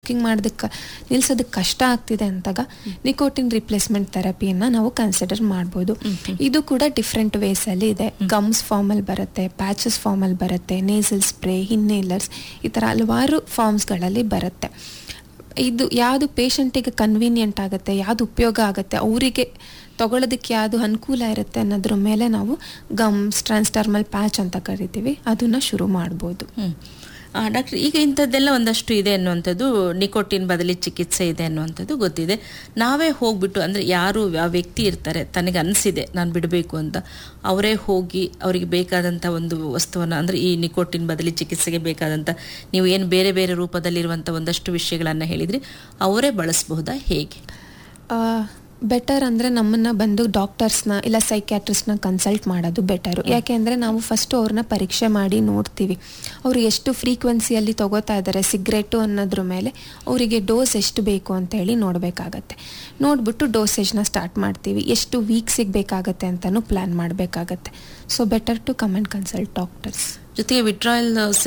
smoking ಮಾಡೋದಕ್ಕೆ ನಿಲ್ಸೋದಕ್ಕೆ ಕಷ್ಟ ಆಗ್ತಿದೆ ಅಂತಾಗ ನಿಕೋಟಿನ್ ರಿಪ್ಲೇಸ್ಮೆಂಟ್ ಥೆರಪಿಯನ್ನು ನಾವು ಕನ್ಸಿಡರ್ ಮಾಡ್ಬೋದು ಇದು ಕೂಡ ಡಿಫ್ರೆಂಟ್ ವೇಸಲ್ಲಿ ಇದೆ ಗಮ್ಸ್ ಫಾರ್ಮಲ್ಲಿ ಬರುತ್ತೆ ಪ್ಯಾಚಸ್ ಫಾರ್ಮಲ್ಲಿ ಬರುತ್ತೆ ನೇಸಲ್ ಸ್ಪ್ರೇ ಹಿನ್ನೇಲರ್ಸ್ ಈ ಥರ ಹಲವಾರು ಫಾರ್ಮ್ಸ್ಗಳಲ್ಲಿ ಬರುತ್ತೆ ಇದು ಯಾವುದು ಪೇಷಂಟಿಗೆ ಕನ್ವೀನಿಯಂಟ್ ಆಗುತ್ತೆ ಯಾವುದು ಉಪಯೋಗ ಆಗುತ್ತೆ ಅವರಿಗೆ ತಗೊಳ್ಳೋದಕ್ಕೆ ಯಾವುದು ಅನುಕೂಲ ಇರುತ್ತೆ ಅನ್ನೋದ್ರ ಮೇಲೆ ನಾವು ಗಮ್ಸ್ ಟ್ರಾನ್ಸ್ಟರ್ಮಲ್ ಪ್ಯಾಚ್ ಅಂತ ಕರಿತೀವಿ ಅದನ್ನು ಶುರು ಮಾಡ್ಬೋದು ಹ್ಮ್ ಡಾಕ್ಟರ್ ಈಗ ಇಂಥದ್ದೆಲ್ಲ ಒಂದಷ್ಟು ಇದೆ ಅನ್ನುವಂಥದ್ದು ನಿಕೋಟಿನ್ ಬದಲಿ ಚಿಕಿತ್ಸೆ ಇದೆ ಅನ್ನುವಂಥದ್ದು ಗೊತ್ತಿದೆ ನಾವೇ ಹೋಗ್ಬಿಟ್ಟು ಅಂದರೆ ಯಾರು ಆ ವ್ಯಕ್ತಿ ಇರ್ತಾರೆ ತನಗೆ ಅನಿಸಿದೆ ನಾನು ಬಿಡಬೇಕು ಅಂತ ಅವರೇ ಹೋಗಿ ಅವರಿಗೆ ಬೇಕಾದಂಥ ಒಂದು ವಸ್ತುವನ್ನು ಅಂದರೆ ಈ ನಿಕೋಟಿನ್ ಬದಲಿ ಚಿಕಿತ್ಸೆಗೆ ಬೇಕಾದಂಥ ನೀವು ಏನು ಬೇರೆ ಬೇರೆ ರೂಪದಲ್ಲಿರುವಂಥ ಒಂದಷ್ಟು ವಿಷಯಗಳನ್ನು ಹೇಳಿದ್ರಿ ಅವರೇ ಬಳಸಬಹುದಾ ಹೇಗೆ ಬೆಟರ್ ಅಂದರೆ ನಮ್ಮನ್ನು ಬಂದು ಡಾಕ್ಟರ್ಸ್ನ ಇಲ್ಲ ಸೈಕ್ಯಾಟ್ರಿಸ್ಟ್ನ ಕನ್ಸಲ್ಟ್ ಮಾಡೋದು ಬೆಟರು ಯಾಕೆಂದರೆ ನಾವು ಫಸ್ಟು ಅವ್ರನ್ನ ಪರೀಕ್ಷೆ ಮಾಡಿ ನೋಡ್ತೀವಿ ಅವರು ಎಷ್ಟು ಫ್ರೀಕ್ವೆನ್ಸಿಯಲ್ಲಿ ತಗೋತಾ ಇದ್ದಾರೆ ಸಿಗ್ರೆಟು ಅನ್ನೋದ್ರ ಮೇಲೆ ಅವರಿಗೆ ಡೋಸ್ ಎಷ್ಟು ಬೇಕು ಅಂತ ಹೇಳಿ ನೋಡಬೇಕಾಗತ್ತೆ ನೋಡಿಬಿಟ್ಟು ಡೋಸೇಜ್ನ ಸ್ಟಾರ್ಟ್ ಮಾಡ್ತೀವಿ ಎಷ್ಟು ವೀಕ್ಸಿಗೆ ಬೇಕಾಗತ್ತೆ ಅಂತಲೂ ಪ್ಲ್ಯಾನ್ ಮಾಡಬೇಕಾಗತ್ತೆ so better to come and consult doctors ಜೊತೆಗೆ ವಿಟ್ರಾಯಲ್